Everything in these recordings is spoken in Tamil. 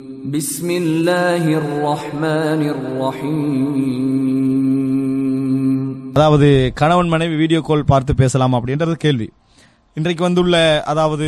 بسم الله الرحمن الرحيم அதாவது கணவன் மனைவி வீடியோ கால் பார்த்து பேசலாம் அப்படின்றது கேள்வி இன்றைக்கு வந்துள்ள அதாவது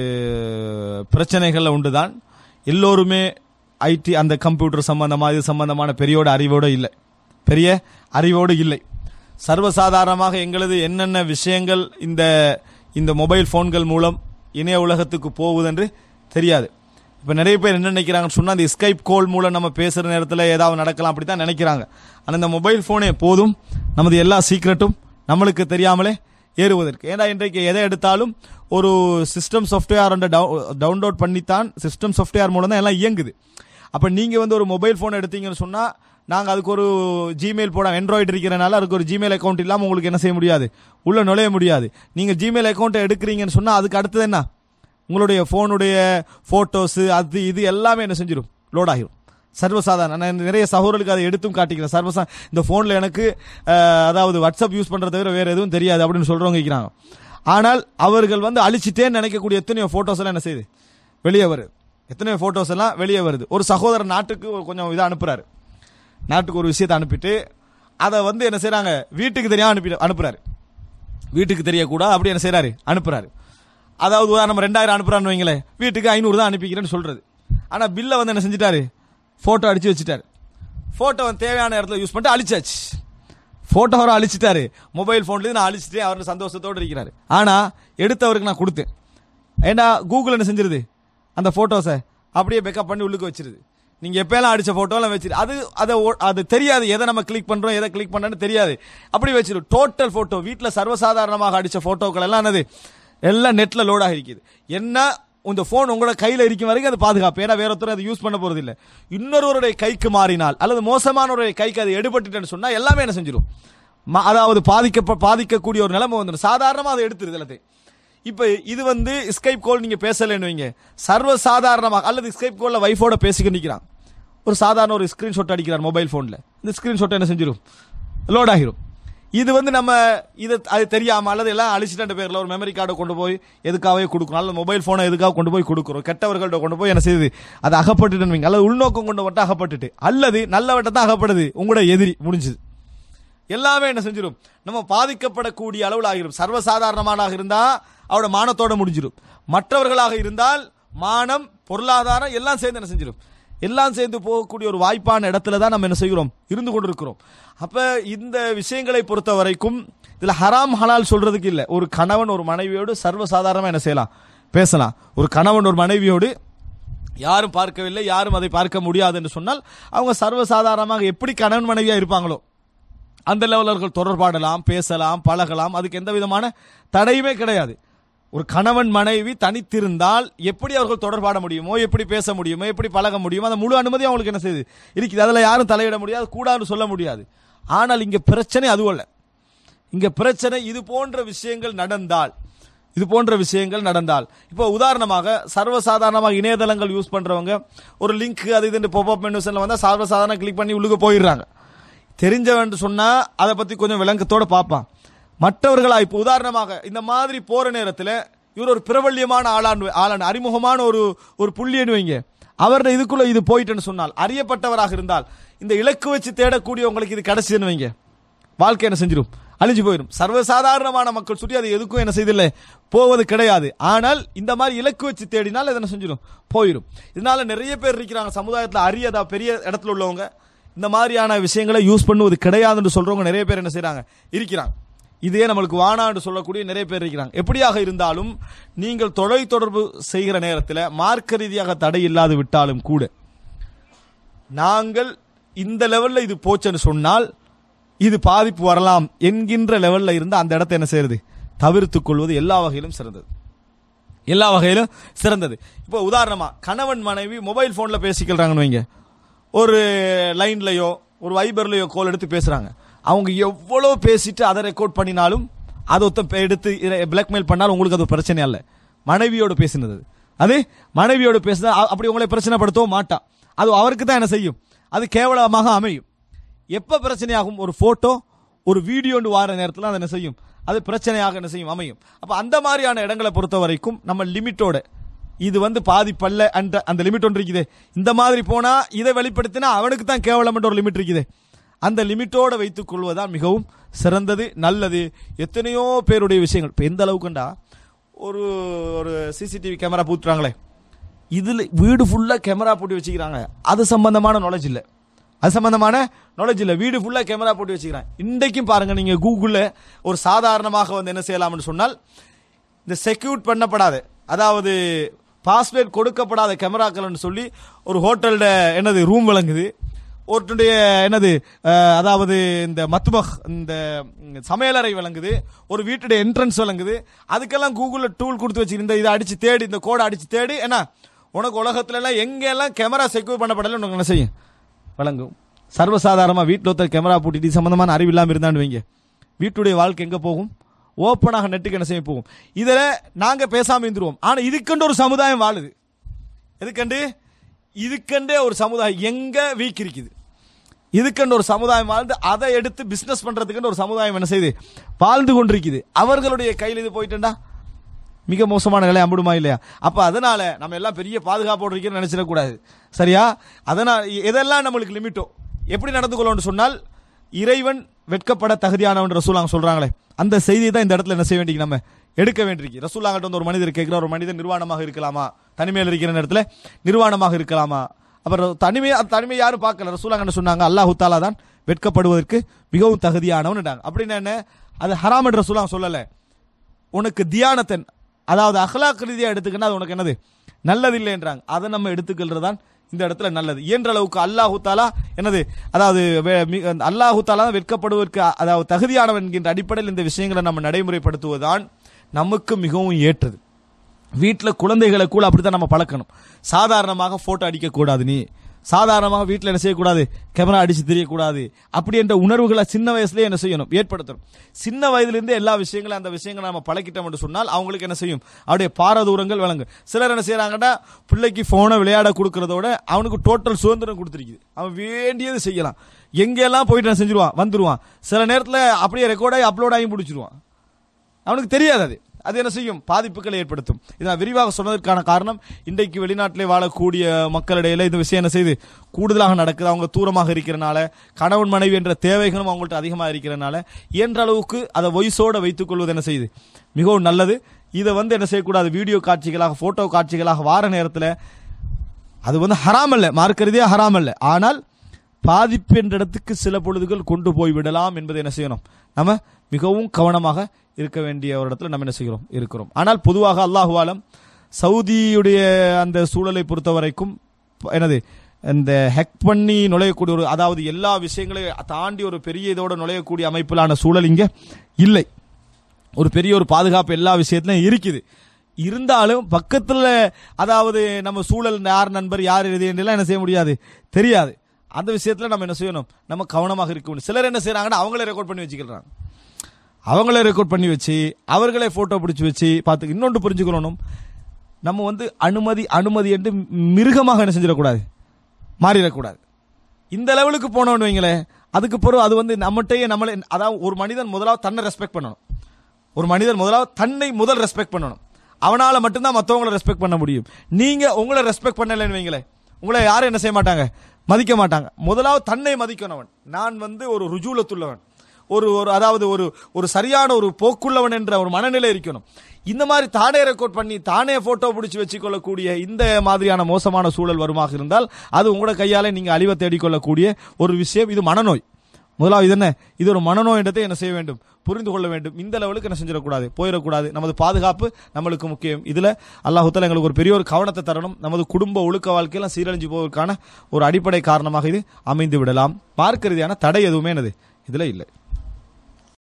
பிரச்சனைகள்ல உண்டுதான் எல்லோருமே ஐடி அந்த கம்ப்யூட்டர் சம்பந்தமா இது சம்பந்தமான பெரியோட அறிவோடு இல்லை பெரிய அறிவோடு இல்லை சர்வசாதாரணமாக எங்களது என்னென்ன விஷயங்கள் இந்த இந்த மொபைல் போன்கள் மூலம் இணைய உலகத்துக்கு போகுதென்று தெரியாது இப்போ நிறைய பேர் என்ன நினைக்கிறாங்கன்னு சொன்னால் அந்த ஸ்கைப் கோல் மூலம் நம்ம பேசுகிற நேரத்தில் ஏதாவது நடக்கலாம் அப்படி தான் நினைக்கிறாங்க ஆனால் இந்த மொபைல் ஃபோனே போதும் நமது எல்லா சீக்ரெட்டும் நம்மளுக்கு தெரியாமலே ஏறுவதற்கு ஏன்னா இன்றைக்கு எதை எடுத்தாலும் ஒரு சிஸ்டம் சாஃப்ட்வேர் டவுன்லோட் பண்ணித்தான் சிஸ்டம் சாஃப்ட்வேர் மூலம் தான் எல்லாம் இயங்குது அப்போ நீங்கள் வந்து ஒரு மொபைல் ஃபோன் எடுத்தீங்கன்னு சொன்னால் நாங்கள் அதுக்கு ஒரு ஜிமெயில் போட ஆண்ட்ராய்டு இருக்கிறனால அதுக்கு ஒரு ஜிமெயில் அக்கௌண்ட் இல்லாமல் உங்களுக்கு என்ன செய்ய முடியாது உள்ள நுழைய முடியாது நீங்கள் ஜிமெயில் அக்கௌண்ட்டை எடுக்கிறீங்கன்னு சொன்னால் அதுக்கு அடுத்தது என்ன உங்களுடைய ஃபோனுடைய ஃபோட்டோஸு அது இது எல்லாமே என்ன செஞ்சிடும் லோட் ஆகிரும் சர்வசாதாரண நான் நிறைய சகோதரர்களுக்கு அதை எடுத்தும் காட்டிக்கிறேன் சர்வசா இந்த ஃபோனில் எனக்கு அஹ், அதாவது வாட்ஸ்அப் யூஸ் பண்ணுறத தவிர வேறு எதுவும் தெரியாது அப்படின்னு சொல்கிறவங்க இருக்கிறாங்க ஆனால் அவர்கள் வந்து அழிச்சிட்டேன்னு நினைக்கக்கூடிய எத்தனையோ ஃபோட்டோஸ் எல்லாம் என்ன செய்யுது வெளியே வருது எத்தனையோ ஃபோட்டோஸ் எல்லாம் வெளியே வருது ஒரு சகோதரர் நாட்டுக்கு ஒரு கொஞ்சம் இதை அனுப்புறாரு நாட்டுக்கு ஒரு விஷயத்தை அனுப்பிட்டு அதை வந்து என்ன செய்றாங்க வீட்டுக்கு தெரியாம அனுப்பி அனுப்புறாரு வீட்டுக்கு தெரியக்கூடாது அப்படி என்ன செய்றாரு அனுப்புறாரு அதாவது உதாரணம் ரெண்டாயிரம் அனுப்புறான்னு வைங்களேன் வீட்டுக்கு ஐநூறு தான் அனுப்பிக்கிறேன்னு சொல்றது ஆனா பில்லை வந்து என்ன செஞ்சிட்டாரு போட்டோ அடிச்சு வச்சுட்டாரு போட்டோ தேவையான இடத்துல யூஸ் பண்ணிட்டு அழிச்சாச்சு போட்டோ அவரை அழிச்சிட்டாரு மொபைல் போன்ல நான் அழிச்சிட்டேன் அவர் சந்தோஷத்தோடு இருக்கிறாரு ஆனா எடுத்தவருக்கு நான் கொடுத்தேன் ஏன்னா கூகுள் என்ன செஞ்சிருது அந்த போட்டோஸை அப்படியே பேக்கப் பண்ணி உள்ளுக்கு வச்சிருது நீங்க எப்பெல்லாம் அடிச்ச போட்டோலாம் வச்சிரு அது அதை ஓ- அது தெரியாது எதை நம்ம கிளிக் பண்றோம் எதை கிளிக் பண்ணன்னு தெரியாது அப்படி வச்சிரு டோட்டல் போட்டோ வீட்ல சர்வசாதாரணமாக அடிச்ச போட்டோக்கள் எல்லாம் என்னது எல்லாம் நெட்ல லோட் ஆகிருக்குது என்ன இந்த போன் உங்களோட கையில இருக்கும் வரைக்கும் அது பாதுகாப்பு ஏன்னா வேற ஒருத்தர் அதை யூஸ் பண்ண போறது இல்ல இன்னொருவருடைய கைக்கு மாறினால் அல்லது மோசமானவருடைய கைக்கு அது எடுபட்டுட்டேன்னு சொன்னா எல்லாமே என்ன செஞ்சிடும் ம- அதாவது பாதிக்க பாதிக்கக்கூடிய ஒரு நிலைமை வந்துடும் சாதாரணமா அதை எடுத்துருது எல்லாத்தையும் இப்ப இது வந்து ஸ்கைப் கால் நீங்க பேசலன்னு வைங்க சர்வ சாதாரணமாக அல்லது ஸ்கைப் கால்ல வைஃபோட பேசிக்க நிக்கிறான் ஒரு சாதாரண ஒரு ஸ்கிரீன்ஷாட் அடிக்கிறார் மொபைல் போன்ல இந்த ஸ்கிரீன்ஷாட் என்ன செஞ்சிடும் லோட் ஆகிரும் இது வந்து நம்ம இது அது தெரியாம அல்லது எல்லாம் அழிச்சிட்ட பேர்ல ஒரு மெமரி கார்டை கொண்டு போய் எதுக்காகவே கொடுக்கணும் அல்லது மொபைல் போனை எதுக்காக கொண்டு போய் கொடுக்குறோம் கெட்டவர்கள்ட்ட கொண்டு போய் என்ன செய்யுது அது அகப்பட்டுட்டு வைங்க அல்லது உள்நோக்கம் கொண்டு மட்டும் அகப்பட்டுட்டு அல்லது நல்லவட்ட தான் அகப்படுது உங்களோட எதிரி முடிஞ்சுது எல்லாமே என்ன செஞ்சிடும் நம்ம பாதிக்கப்படக்கூடிய அளவில் ஆகிரும் சர்வசாதாரணமானாக இருந்தா அவரோட மானத்தோட முடிஞ்சிடும் மற்றவர்களாக இருந்தால் மானம் பொருளாதாரம் எல்லாம் சேர்ந்து என்ன செஞ்சிடும் எல்லாம் சேர்ந்து போகக்கூடிய ஒரு வாய்ப்பான இடத்துல தான் நம்ம என்ன செய்கிறோம் இருந்து கொண்டிருக்கிறோம் அப்ப இந்த விஷயங்களை பொறுத்த வரைக்கும் இதுல ஹராம் ஹலால் சொல்றதுக்கு இல்ல ஒரு கணவன் ஒரு மனைவியோடு சர்வசாதாரணமா என்ன செய்யலாம் பேசலாம் ஒரு கணவன் ஒரு மனைவியோடு யாரும் பார்க்கவில்லை யாரும் அதை பார்க்க முடியாது என்று சொன்னால் அவங்க சர்வசாதாரணமாக எப்படி கணவன் மனைவியா இருப்பாங்களோ அந்த லெவலில் அவர்கள் தொடர்பாடலாம் பேசலாம் பழகலாம் அதுக்கு எந்த விதமான தடையுமே கிடையாது ஒரு கணவன் மனைவி தனித்திருந்தால் எப்படி அவர்கள் தொடர்பாட முடியுமோ எப்படி பேச முடியுமோ எப்படி பழக முடியுமோ அந்த முழு அனுமதி அவங்களுக்கு என்ன செய்யுது இருக்குது அதில் யாரும் தலையிட முடியாது கூடாதுன்னு சொல்ல முடியாது ஆனால் இங்க பிரச்சனை அதுவும் அல்ல இங்க பிரச்சனை இது போன்ற விஷயங்கள் நடந்தால் இது போன்ற விஷயங்கள் நடந்தால் இப்போ உதாரணமாக சர்வசாதாரணமாக இணையதளங்கள் யூஸ் பண்றவங்க ஒரு லிங்க் அது இது பாப் மெனுஸ்ல வந்தா சர்வசாதாரண கிளிக் பண்ணி உள்ளுக்கு போயிடுறாங்க தெரிஞ்சவன் சொன்னா அதை பத்தி கொஞ்சம் விளக்கத்தோட பார்ப்பான் மற்றவர்களா இப்போ உதாரணமாக இந்த மாதிரி போற நேரத்தில் இவர் ஒரு பிரபல்யமான ஆளான் ஆளான் அறிமுகமான ஒரு ஒரு புள்ளின்னு வைங்க அவருடைய இதுக்குள்ள இது போயிட்டுன்னு சொன்னால் அறியப்பட்டவராக இருந்தால் இந்த இலக்கு வச்சு தேடக்கூடியவங்களுக்கு இது கிடைச்சதுன்னு வைங்க வாழ்க்கை என்ன செஞ்சிடும் அழிஞ்சு போயிடும் சர்வசாதாரணமான மக்கள் சுற்றி அது எதுக்கும் என்ன செய்தில்லை போவது கிடையாது ஆனால் இந்த மாதிரி இலக்கு வச்சு தேடினால் அது என்ன செஞ்சிடும் போயிடும் இதனால நிறைய பேர் இருக்கிறாங்க சமுதாயத்தில் அரியதா பெரிய இடத்துல உள்ளவங்க இந்த மாதிரியான விஷயங்களை யூஸ் பண்ணுவது கிடையாதுன்னு சொல்றவங்க நிறைய பேர் என்ன செய்றாங்க இருக்கிறாங்க இதே நம்மளுக்கு வானான்னு சொல்லக்கூடிய நிறைய பேர் இருக்கிறாங்க எப்படியாக இருந்தாலும் நீங்கள் தொலை தொடர்பு செய்கிற நேரத்தில் மார்க்க ரீதியாக தடை இல்லாது விட்டாலும் கூட நாங்கள் இந்த லெவல்ல இது போச்சுன்னு சொன்னால் இது பாதிப்பு வரலாம் என்கின்ற லெவல்ல இருந்து அந்த இடத்தை என்ன செய்யறது தவிர்த்துக் கொள்வது எல்லா வகையிலும் சிறந்தது எல்லா வகையிலும் சிறந்தது இப்போ உதாரணமா கணவன் மனைவி மொபைல் போன்ல பேசிக்கிறாங்கன்னு வைங்க ஒரு லைன்லயோ ஒரு வைபர்லயோ கால் எடுத்து பேசுறாங்க அவங்க எவ்வளவு பேசிட்டு அதை ரெக்கார்ட் பண்ணினாலும் அதை ஒருத்தன் எடுத்து பிளாக்மெயில் பண்ணாலும் உங்களுக்கு அது பிரச்சனை அல்ல மனைவியோடு பேசினது அது. அது மனைவியோடு பேசினா அ- அப்படி உங்களை பிரச்சனைப்படுத்தவும் மாட்டான் அது அவருக்கு தான் என்ன செய்யும் அது கேவலமாக அமையும் எப்ப பிரச்சனையாகும் ஒரு போட்டோ ஒரு வீடியோன்னு வார நேரத்தில் அது என்ன செய்யும் அது பிரச்சனையாக என்ன செய்யும் அமையும் அப்ப அந்த மாதிரியான இடங்களை பொறுத்த வரைக்கும் நம்ம லிமிட்டோட இது வந்து பாதிப்பல்ல என்ற அந்த லிமிட் ஒன்று இருக்குது இந்த மாதிரி போனா இதை வெளிப்படுத்தினா அவனுக்கு தான் கேவலம் என்ற ஒரு லிமிட் இருக்குது அந்த லிமிட்டோட வைத்துக் கொள்வதுதான் மிகவும் சிறந்தது நல்லது எத்தனையோ பேருடைய விஷயங்கள் இப்போ எந்த அளவுக்குண்டா ஒரு ஒரு சிசிடிவி கேமரா பூத்துறாங்களே இதில் வீடு ஃபுல்லாக கேமரா போட்டு வச்சுக்கிறாங்க அது சம்பந்தமான நாலேஜ் இல்லை அது சம்பந்தமான நாலேஜ் இல்லை வீடு ஃபுல்லாக கேமரா போட்டு வச்சுக்கிறாங்க இன்றைக்கும் பாருங்க நீங்கள் கூகுளில் ஒரு சாதாரணமாக வந்து என்ன செய்யலாம்னு சொன்னால் இந்த செக்யூட் பண்ணப்படாத அதாவது பாஸ்வேர்ட் கொடுக்கப்படாத கேமராக்கள்னு சொல்லி ஒரு ஹோட்டலில் என்னது ரூம் விளங்குது ஒருத்தருடைய என்னது அஹ், அதாவது இந்த மத்துமக் இந்த ம், சமையலறை விளங்குது ஒரு வீட்டுடைய என்ட்ரன்ஸ் விளங்குது அதுக்கெல்லாம் கூகுளில் டூல் கொடுத்து வச்சிருந்த இதை அடிச்சு தேடி இந்த கோடை அடிச்சு தேடி என்ன உனக்கு உலகத்துல எல்லாம் எங்கெல்லாம் கேமரா செக்யூர் பண்ணப்படல உனக்கு என்ன செய்யும் விளங்கும் சர்வசாதாரணமாக வீட்டில் ஒருத்தர் கேமரா பூட்டிட்டு இது சம்பந்தமான அறிவு இல்லாமல் இருந்தான்னு வைங்க வீட்டுடைய வாழ்க்கை எங்கே போகும் ஓப்பனாக நெட்டுக்கு என்ன செய்ய போகும் இதில் நாங்கள் பேசாமல் இருந்துருவோம் ஆனால் இதுக்கென்று ஒரு சமுதாயம் வாழுது எதுக்கண்டு இதுக்கெண்டே ஒரு சமுதாயம் எங்க வீக் இருக்குது இதுக்கென்று ஒரு சமுதாயம் வாழ்ந்து அதை எடுத்து பிசினஸ் பண்றதுக்குன்னு ஒரு சமுதாயம் என்ன செய்யுது வாழ்ந்து கொண்டிருக்குது அவர்களுடைய கையில் இது போயிட்டுண்டா மிக மோசமான நிலை அம்பிடுமா இல்லையா அப்ப அதனால நம்ம எல்லாம் பெரிய பாதுகாப்போடு இருக்கணும்னு நினைச்சிடக்கூடாது சரியா அதனால் எதெல்லாம் நம்மளுக்கு லிமிட்டோ எப்படி நடந்து கொள்ளணும்னு சொன்னால் இறைவன் வெட்கப்பட தகுதியானவன் ரசூலாங்க சொல்றாங்களே அந்த செய்தியை தான் இந்த இடத்துல என்ன செய்ய வேண்டிய நம்ம எடுக்க வேண்டியிருக்கு ரசூலாங்கிட்ட வந்து ஒரு மனிதர் கேட்கிற ஒரு மனிதன் நிர்வாணமாக இருக்கலாமா தனிமையில் இருக்கிற நேரத்தில் நிர்வாணமாக இருக்கலாமா அப்புறம் தனிமை அந்த தனிமை யாரும் பார்க்கல ரசூலாங்க என்ன சொன்னாங்க அல்லாஹு தாலா தான் வெட்கப்படுவதற்கு மிகவும் தகுதியானவன் அப்படின்னா என்ன அது ஹராம் என்ற ரசூலாங்க சொல்லலை உனக்கு தியானத்தன் அதாவது அஹ்லாக் ரீதியாக எடுத்துக்கினா அது உனக்கு என்னது நல்லதில்லை என்றாங்க அதை நம்ம எடுத்துக்கிறது தான் இந்த இடத்துல நல்லது இயன்ற அளவுக்கு அல்லாஹு தாலா என்னது அதாவது வே- மி- அல்லாஹு தாலா தான் வெட்கப்படுவதற்கு அதாவது தகுதியானவன் என்கின்ற அடிப்படையில் இந்த விஷயங்களை நம்ம நடைமுறைப்படுத்துவதுதான் நமக்கு மிகவும் ஏற்றது வீட்டில் குழந்தைகளை கூட அப்படித்தான் நம்ம பழக்கணும் சாதாரணமாக போட்டோ அடிக்கக்கூடாது நீ சாதாரணமாக வீட்டில் என்ன செய்யக்கூடாது கேமரா அடிச்சு தெரியக்கூடாது அப்படி என்ற உணர்வுகளை சின்ன வயசுலயே என்ன செய்யணும் ஏற்படுத்தணும் சின்ன வயதிலிருந்தே எல்லா விஷயங்களும் அந்த விஷயங்களை நம்ம பழக்கிட்டோம் என்று சொன்னால் அவங்களுக்கு என்ன செய்யும் அவருடைய பாரதூரங்கள் விளங்கும் சிலர் என்ன செய்யறாங்கன்னா பிள்ளைக்கு போனை விளையாட கொடுக்கறதோட அவனுக்கு டோட்டல் சுதந்திரம் கொடுத்துருக்குது அவன் வேண்டியது செய்யலாம் எங்கெல்லாம் போயிட்டு நான் செஞ்சிருவான் வந்துருவான் சில நேரத்தில் அப்படியே ரெக்கார்டாகி அப்லோட் ஆகி முடிச்சிருவான் அவனுக்கு தெரியாது அது அது என்ன செய்யும் பாதிப்புகளை ஏற்படுத்தும் இதை நான் விரிவாக சொன்னதற்கான காரணம் இன்றைக்கு வெளிநாட்டிலே வாழக்கூடிய மக்களிடையில இந்த விஷயம் என்ன செய்யுது கூடுதலாக நடக்குது அவங்க தூரமாக இருக்கிறனால கணவன் மனைவி என்ற தேவைகளும் அவங்கள்ட்ட அதிகமாக இருக்கிறனால இயன்ற அளவுக்கு அதை வயசோட வைத்துக் கொள்வது என்ன செய்யுது மிகவும் நல்லது இதை வந்து என்ன செய்யக்கூடாது வீடியோ காட்சிகளாக போட்டோ காட்சிகளாக வார நேரத்தில் அது வந்து ஹராம் அல்ல மார்க்கறதே ஹராம் அல்ல ஆனால் பாதிப்பு என்ற இடத்துக்கு சில பொழுதுகள் கொண்டு போய் விடலாம் என்பதை என்ன செய்யணும் நம்ம மிகவும் கவனமாக இருக்க வேண்டிய ஒரு இடத்துல நம்ம என்ன செய்கிறோம் இருக்கிறோம் ஆனால் பொதுவாக அல்லாஹுவாலம் சவுதியுடைய அந்த சூழலை பொறுத்த வரைக்கும் ப- என்னது இந்த ஹெக் பண்ணி நுழையக்கூடிய ஒரு அதாவது எல்லா விஷயங்களையும் தாண்டி ஒரு பெரிய இதோட நுழையக்கூடிய அமைப்பிலான சூழல் இங்கே இல்லை ஒரு பெரிய ஒரு பாதுகாப்பு எல்லா விஷயத்திலும் இருக்குது இருந்தாலும் பக்கத்தில் அதாவது நம்ம சூழல் யார் நண்பர் யார் இது என்றெல்லாம் என்ன செய்ய முடியாது தெரியாது அந்த விஷயத்தில் நம்ம என்ன செய்யணும் நம்ம கவனமாக இருக்க வேண்டும் சிலர் என்ன செய்றாங்கன்னா அவங்களே ரெக்கார்ட் பண்ணி வச்சுக்கிறாங்க அவங்களே ரெக்கார்ட் பண்ணி வச்சு அவர்களே போட்டோ பிடிச்சி வச்சு பார்த்து இன்னொன்று புரிஞ்சுக்கணும் நம்ம வந்து அனுமதி அனுமதி என்று மிருகமாக என்ன செஞ்சிடக்கூடாது மாறிடக்கூடாது இந்த லெவலுக்கு போனோம்னு வைங்களேன் அதுக்கு பிறகு அது வந்து நம்மகிட்டயே நம்மளே அதாவது ஒரு மனிதன் முதலாவது தன்னை ரெஸ்பெக்ட் பண்ணணும் ஒரு மனிதன் முதலாவது தன்னை முதல் ரெஸ்பெக்ட் பண்ணணும் அவனால மட்டும்தான் மற்றவங்களை ரெஸ்பெக்ட் பண்ண முடியும் நீங்க உங்களை ரெஸ்பெக்ட் பண்ணலைன்னு வைங்களேன் உங்களை யாரும் என்ன செய்ய மாட்டாங்க மதிக்க மாட்டாங்க முதலாவது தன்னை மதிக்கணவன் நான் வந்து ஒரு ருஜூலத்துள்ளவன் ஒரு ஒரு அதாவது ஒரு ஒரு சரியான ஒரு போக்குள்ளவன் என்ற ஒரு மனநிலை இருக்கணும் இந்த மாதிரி தானே ரெக்கார்ட் பண்ணி தானே போட்டோ பிடிச்சி வச்சுக்கொள்ளக்கூடிய இந்த மாதிரியான மோசமான சூழல் வருமாக இருந்தால் அது உங்களோட கையாலே நீங்க அழிவை தேடிக்கொள்ளக்கூடிய ஒரு விஷயம் இது மனநோய் முதலாவது இது என்ன இது ஒரு மனநோயிடத்தை என்ன செய்ய வேண்டும் புரிந்து கொள்ள வேண்டும் இந்த லெவலுக்கு என்ன செஞ்சிடக்கூடாது போயிடக்கூடாது நமது பாதுகாப்பு நம்மளுக்கு முக்கியம் இதுல அல்லாஹு தஆலா எங்களுக்கு ஒரு பெரிய ஒரு கவனத்தை தரணும் நமது குடும்ப ஒழுக்க வாழ்க்கையெல்லாம் சீரழிஞ்சு போவதற்கான ஒரு அடிப்படை காரணமாக இது அமைந்து விடலாம் மார்க்க ரீதியான தடை எதுவுமே என்னது இதுல இல்லை